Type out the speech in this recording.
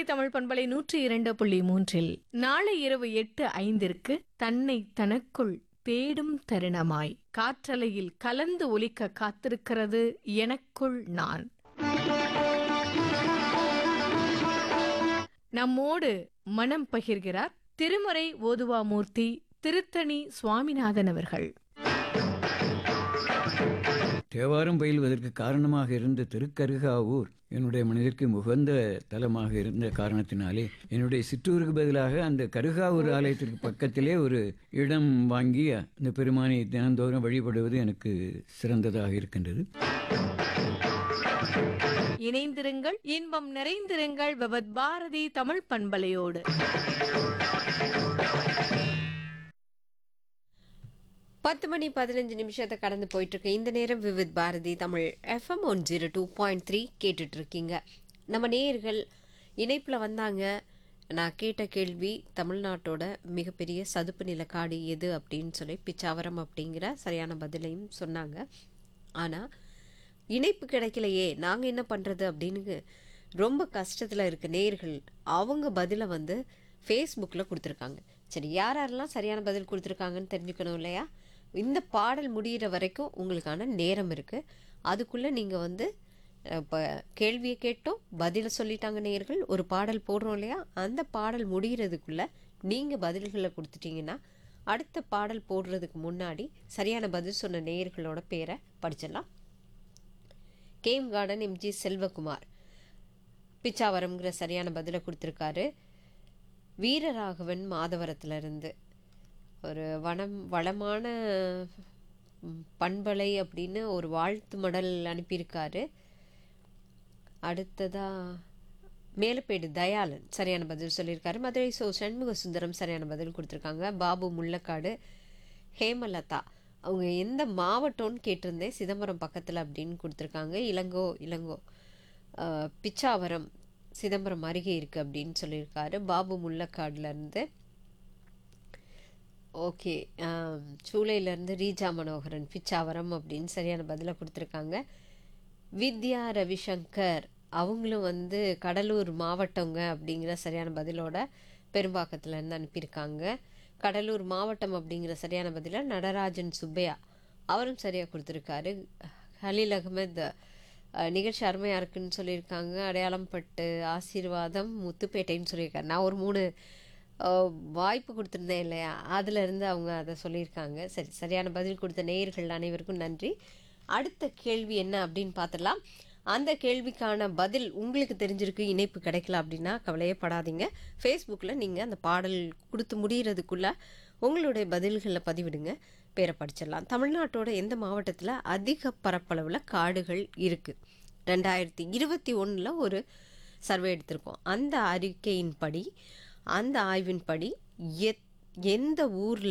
தமிழ் பண்பலை நூற்றி இரண்டு புள்ளி மூன்றில் நாளை இரவு எட்டு ஐந்திற்கு தன்னை தனக்குள் தேடும் தருணமாய் காற்றலையில் கலந்து ஒலிக்க காத்திருக்கிறது எனக்குள் நான் நம்மோடு மனம் பகிர்கிறார் திருமறை ஓதுவாமூர்த்தி திருத்தணி சுவாமிநாதன் அவர்கள் தேவாரம் பயில்வதற்கு காரணமாக இருந்த திருக்கருகாவூர் என்னுடைய மனதிற்கு உகந்த தலமாக இருந்த காரணத்தினாலே என்னுடைய சிற்றூருக்கு பதிலாக அந்த கருகாவூர் ஆலயத்திற்கு பக்கத்திலே ஒரு இடம் வாங்கி அந்த பெருமானை தினந்தோறும் வழிபடுவது எனக்கு சிறந்ததாக இருக்கின்றது இணைந்திருங்கள் இன்பம் நிறைந்திருங்கள் பவத் பாரதி தமிழ் பண்பலையோடு பத்து மணி பதினஞ்சு நிமிஷத்தை கடந்து போயிட்டு இருக்கு இந்த நேரம் Vividh Bharati Tamil FM one zero two point three கேட்டுட்டு இருக்கீங்க நம்ம நேயர்கள் இணைப்பில் வந்தாங்க நான் கேட்ட கேள்வி தமிழ்நாட்டோட மிகப்பெரிய சதுப்பு நில காடு எது அப்படின்னு சொல்லி பிச்சாவரம் அப்படிங்கிற சரியான பதிலையும் சொன்னாங்க ஆனால் இணைப்பு கிடைக்கலையே நாங்கள் என்ன பண்ணுறது அப்படின்னு ரொம்ப கஷ்டத்தில் இருக்க நேயர்கள் அவங்க பதிலை வந்து ஃபேஸ்புக்கில் கொடுத்துருக்காங்க சரி யார் யாரெல்லாம் சரியான பதில் கொடுத்துருக்காங்கன்னு தெரிஞ்சுக்கணும் இல்லையா இந்த பாடல் முடிகிற வரைக்கும் உங்களுக்கான நேரம் இருக்குது அதுக்குள்ளே நீங்கள் வந்து இப்போ கேள்வியை கேட்டோம் பதிலை சொல்லிட்டாங்க நேயர்கள் ஒரு பாடல் போடுறோம் இல்லையா அந்த பாடல் முடிகிறதுக்குள்ளே நீங்கள் பதில்களை கொடுத்துட்டீங்கன்னா அடுத்த பாடல் போடுறதுக்கு முன்னாடி சரியான பதில் சொன்ன நேயர்களோட பேரை படிச்சிடலாம் கேம் கார்டன் எம்ஜி செல்வகுமார் பிச்சாவரம்ங்கிற சரியான பதிலை கொடுத்துருக்காரு வீரராகவன் மாதவரத்துலேருந்து ஒரு வனம் வளமான ம், பண்பலை அப்படின்னு ஒரு வாழ்த்து மடல் அனுப்பியிருக்காரு அடுத்ததா மேலப்பேடு தயாளன் சரியான பதில் சொல்லியிருக்காரு மதுரை சோ சண்முக சுந்தரம் சரியான பதில் கொடுத்துருக்காங்க பாபு முள்ளக்காடு ஹேமலதா அவங்க எந்த மாவட்டம்னு கேட்டிருந்தேன் சிதம்பரம் பக்கத்தில் அப்படின்னு கொடுத்துருக்காங்க இளங்கோ இளங்கோ ஆஹ், பிச்சாவரம் சிதம்பரம் அருகே இருக்குது அப்படின்னு சொல்லியிருக்காரு பாபு முள்ளக்காடுலேருந்து ஓகே சூளையிலேருந்து ரீஜா மனோகரன் பிச்சாவரம் அப்படின்னு சரியான பதிலை கொடுத்துருக்காங்க வித்யா ரவிசங்கர் அவங்களும் வந்து கடலூர் மாவட்டங்க அப்படிங்கிற சரியான பதிலோட பெரும்பாக்கத்துலேருந்து அனுப்பியிருக்காங்க கடலூர் மாவட்டம் அப்படிங்கிற சரியான பதிலை நடராஜன் சுப்பையா அவரும் சரியாக கொடுத்துருக்காரு ஹலீல் அகமது அஹ், நிகழ்ச்சி அருமையாக இருக்குன்னு சொல்லியிருக்காங்க அடையாளம் பட்டு ஆசீர்வாதம் முத்துப்பேட்டைன்னு சொல்லியிருக்காரு நான் ஒரு மூணு அஹ், வாய்ப்பு கொடுத்துருந்தேன் இல்லையா அதுல இருந்து அவங்க அதை சொல்லியிருக்காங்க சரி சரியான பதில் கொடுத்த நேயர்கள் அனைவருக்கும் நன்றி அடுத்த கேள்வி என்ன அப்படின்னு பார்த்துடலாம் அந்த கேள்விக்கான பதில் உங்களுக்கு தெரிஞ்சிருக்கு இணைப்பு கிடைக்கல அப்படின்னா கவலையே படாதீங்க ஃபேஸ்புக்கில் நீங்கள் அந்த பாடல் கொடுத்து முடிகிறதுக்குள்ள உங்களுடைய பதில்களை பதிவிடுங்க பேரை படிச்சிடலாம் தமிழ்நாட்டோட எந்த மாவட்டத்தில் அதிக பரப்பளவில் காடுகள் இருக்குது ரெண்டாயிரத்தி இருபத்தி ஒன்றில் ஒரு சர்வே எடுத்திருக்கோம் அந்த அறிக்கையின்படி அந்த ஆய்வின்படி எத் எந்த ஊரில்